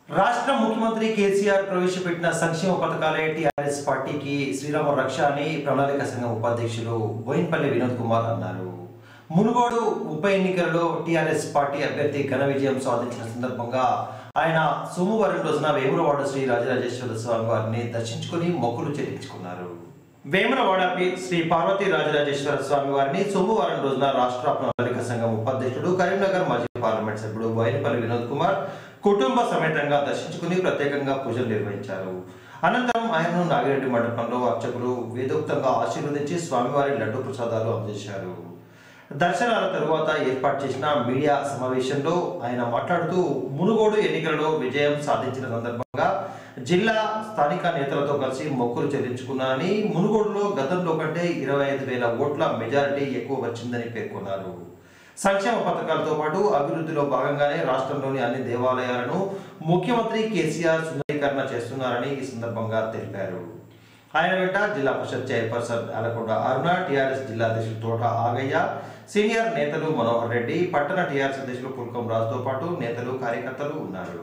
రాష్ట్ర ముఖ్యమంత్రి కేసీఆర్ ప్రవేశపెట్టిన సంక్షేమ పథకాలే టీఆర్ఎస్ పార్టీకి శ్రీరామ రక్ష అని ప్రణాళిక సంఘం ఉపాధ్యక్షులు బోయిన్పల్లి వినోద్ కుమార్ అన్నారు మునుగోడు ఉప ఎన్నికలలో టీఆర్ఎస్ పార్టీ అభ్యర్థి ఘన విజయం సాధించిన సందర్భంగా ఆయన సోమవారం రోజున వేములవాడ శ్రీ రాజరాజేశ్వర స్వామి వారిని దర్శించుకుని మొక్కులు చెల్లించుకున్నారు వేములవాడ పి- శ్రీ పార్వతీ రాజరాజేశ్వర స్వామి వారిని సోమవారం రోజున రాష్ట్ర ప్రణాళిక సంఘం ఉపాధ్యక్షుడు కరీంనగర్ మాజీ పార్లమెంట్ సభ్యుడు బోయినపల్లి వినోద్ కుమార్ కుటుంబ సమేతంగా దర్శించుకుని ప్రత్యేకంగా పూజలు నిర్వహించారు అనంతరం ఆయనను నాగిరెడ్డి మండపంలో అర్చకులు వేదోక్తంగా ఆశీర్వదించి స్వామివారి లడ్డు ప్రసాదాలు అందజేశారు దర్శనాల తరువాత ఏర్పాటు చేసిన మీడియా సమావేశంలో ఆయన మాట్లాడుతూ మునుగోడు ఎన్నికలలో విజయం సాధించిన సందర్భంగా జిల్లా స్థానిక నేతలతో కలిసి మొక్కులు చెల్లించుకున్నారని మునుగోడులో గతంలో కంటే ఇరవై ఐదు వేల ఓట్ల మెజారిటీ ఎక్కువ వచ్చిందని పేర్కొన్నారు సంక్షేమ పథకాలతో పాటు అభివృద్ధిలో భాగంగానే రాష్ట్రంలోని అన్ని దేవాలయాలను ముఖ్యమంత్రి కేసీఆర్ సుందరీకరణ చేస్తున్నారని ఈ సందర్భంగా తెలిపారు ఆయన వెంట జిల్లా పరిషత్ చైర్పర్సన్ అలకొండ అరుణ టీఆర్ఎస్ జిల్లా అధ్యక్షులు తోట ఆగయ్య సీనియర్ నేతలు మనోహర్ రెడ్డి పట్టణ టీఆర్ఎస్ అధ్యక్షులు పుల్కం రాజుతో పాటు నేతలు కార్యకర్తలు ఉన్నారు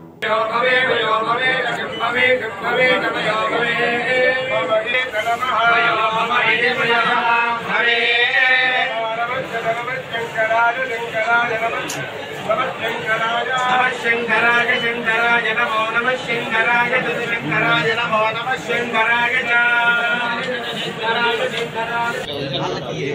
శంకరాయ శంకరాయ నమో నమ శంకరాయ శంకరాయ నమో నమ శంకరాయ శంకరాయ శంకరాయ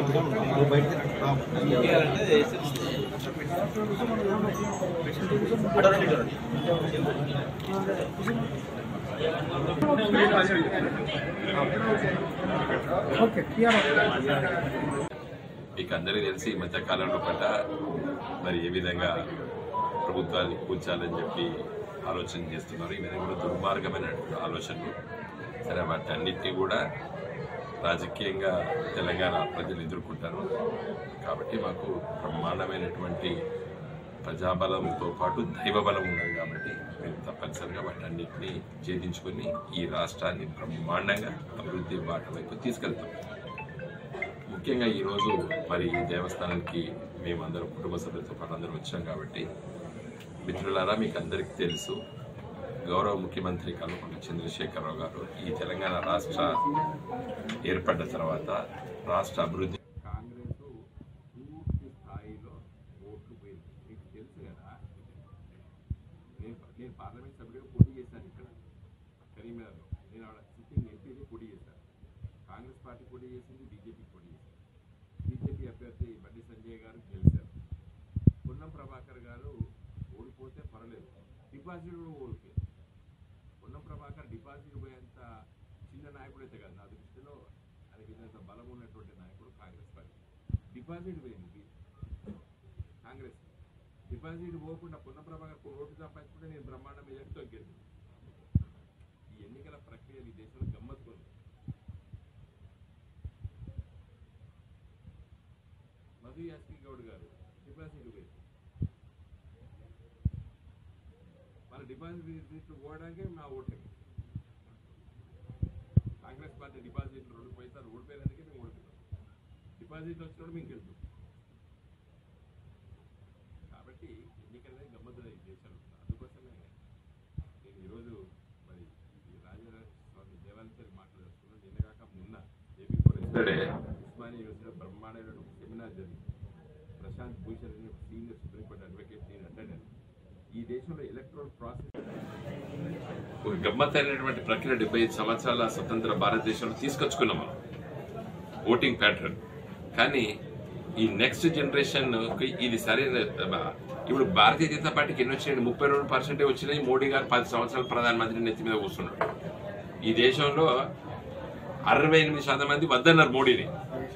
మీకు అందరికీ తెలిసి ఈ మధ్య కాలంలో పట్ల మరి ఏ విధంగా ప్రభుత్వాన్ని కూల్చాలని చెప్పి ఆలోచన చేస్తున్నారు ఈ విధంగా కూడా దుర్మార్గమైన ఆలోచనలు సరే వాటి అన్నిటినీ కూడా రాజకీయంగా తెలంగాణ ప్రజలు ఎదుర్కొంటారు కాబట్టి మాకు బ్రహ్మాండమైనటువంటి ప్రజాబలంతో పాటు దైవబలం ఉన్నది కాబట్టి మేము తప్పనిసరిగా వాటన్నిటిని ఛేదించుకొని ఈ రాష్ట్రాన్ని బ్రహ్మాండంగా అభివృద్ధి బాట వైపు తీసుకెళ్తాం ముఖ్యంగా ఈరోజు మరి ఈ దేవస్థానానికి మేమందరం కుటుంబ సభ్యులతో పాటు అందరూ వచ్చాం కాబట్టి మిత్రులారా మీకు అందరికీ తెలుసు గౌరవ ముఖ్యమంత్రి కల్వకుంట్ల చంద్రశేఖరరావు గారు ఈ తెలంగాణ రాష్ట్ర ఏర్పడ్డ తర్వాత రాష్ట్ర అభివృద్ధి కాంగ్రెస్ పూర్తి స్థాయిలో ఓట్లు పోయింది మీకు తెలుసు కదా నేను నేను పార్లమెంట్ సభ్యుడిగా పోటీ చేశాను ఇక్కడ కరీంనగర్లో నేను ఆడ సిట్టింగ్ ఎంపీని పోటీ చేశాను కాంగ్రెస్ పార్టీ పోటీ చేసింది బీజేపీ పోటీ చేసింది బీజేపీ అభ్యర్థి బండి సంజయ్ గారు గెలిచారు పొన్నం ప్రభాకర్ గారు ఓడిపోతే పర్లేదు డిపాజిట్ కూడా ఓడిపోయారు పొన్నం ప్రభాకర్ డిపాజిట్ పోయేంత చిన్న నాయకుడు అయితే కాదు నా దృష్టిలో ఆయనకి ఇంత బలం ఉన్నటువంటి నాయకుడు కాంగ్రెస్ పార్టీ డిపాజిట్ పోయింది కాంగ్రెస్ డిపాజిట్ పోకుండా పొన్నం ప్రభాకర్ ఓటు సంపాదించుకుంటే నేను బ్రహ్మాండ మెజార్టీతో గెలిచింది ఈ ఎన్నికల ప్రక్రియ ఈ దేశంలో గమ్మత్తుకుంది మధు యాస్కి గౌడ్ గారు డిపాజిట్ పోయింది వాళ్ళ డిపాజిట్ రిజిస్టర్ పోవడానికి నా ఓటు కాంగ్రెస్ పార్టీ డిపాజిట్ రెండు పైసలు ఓడిపోయినందుకే మేము ఓడిపోయాం డిపాజిట్ వచ్చినప్పుడు మేము గెలుస్తాం కాబట్టి ఎన్నికలనే గమ్మత్తు ఈ దేశంలో అందుకోసమే నేను ఈరోజు మరి ఈ రాజరాజ స్వామి దేవాలయం మాట్లాడుతున్నాను నిన్నగాక మొన్న ఏపీ ఎస్టర్డే ఉస్మానియా యూనివర్సిటీలో బ్రహ్మాండమైన ఒక సెమినార్ జరిగింది ప్రశాంత్ భూషణ్ అనే ఒక సీనియర్ సుప్రీంకోర్టు అడ్వకేట్ నేను అటెండ్ ఈ దేశంలో ఎలక్ట్రల్ ప్రాసెస్ ఒక గమ్మత్తైనటువంటి ప్రక్రియ డెబ్బై ఐదు సంవత్సరాల స్వతంత్ర భారతదేశంలో తీసుకొచ్చుకున్నాం మనం ఓటింగ్ ప్యాటర్న్ కానీ ఈ నెక్స్ట్ జనరేషన్ ఇది సరైన ఇప్పుడు భారతీయ జనతా పార్టీకి ఎన్ని వచ్చినాయి ముప్పై రెండు పర్సెంటే వచ్చినాయి మోడీ గారు పది సంవత్సరాలు ప్రధానమంత్రి నెత్తి మీద కూర్చున్నాడు ఈ దేశంలో అరవై ఎనిమిది శాతం మంది వద్దన్నారు మోడీని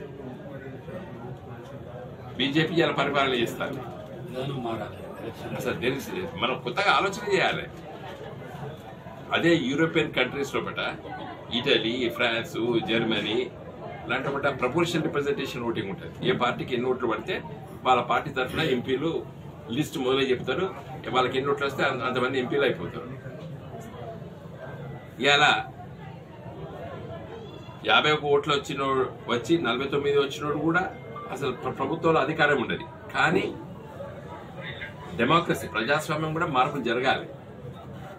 బీజేపీ ఇలా పరిపాలన చేస్తారు అసలు తెలిసి మనం కొత్తగా ఆలోచన చేయాలి అదే యూరోపియన్ కంట్రీస్ లోపల ఇటలీ ఫ్రాన్స్ జర్మనీ ఇలాంటి ఒకట ప్రపోర్షనల్ రిప్రజెంటేషన్ ఓటింగ్ ఉంటుంది ఏ పార్టీకి ఎన్ని ఓట్లు పడితే వాళ్ళ పార్టీ తరఫున ఎంపీలు లిస్ట్ మొదలై చెప్తారు వాళ్ళకి ఎన్ని ఓట్లు వస్తే అంత- అంతమంది ఎంపీలు అయిపోతారు ఇలా యాభై ఒక ఓట్లు వచ్చిన వచ్చి నలభై తొమ్మిది వచ్చినోడు కూడా అసలు ప్ర- ప్రభుత్వంలో అధికారం ఉండదు కానీ డెమోక్రసీ ప్రజాస్వామ్యం కూడా మార్పులు జరగాలి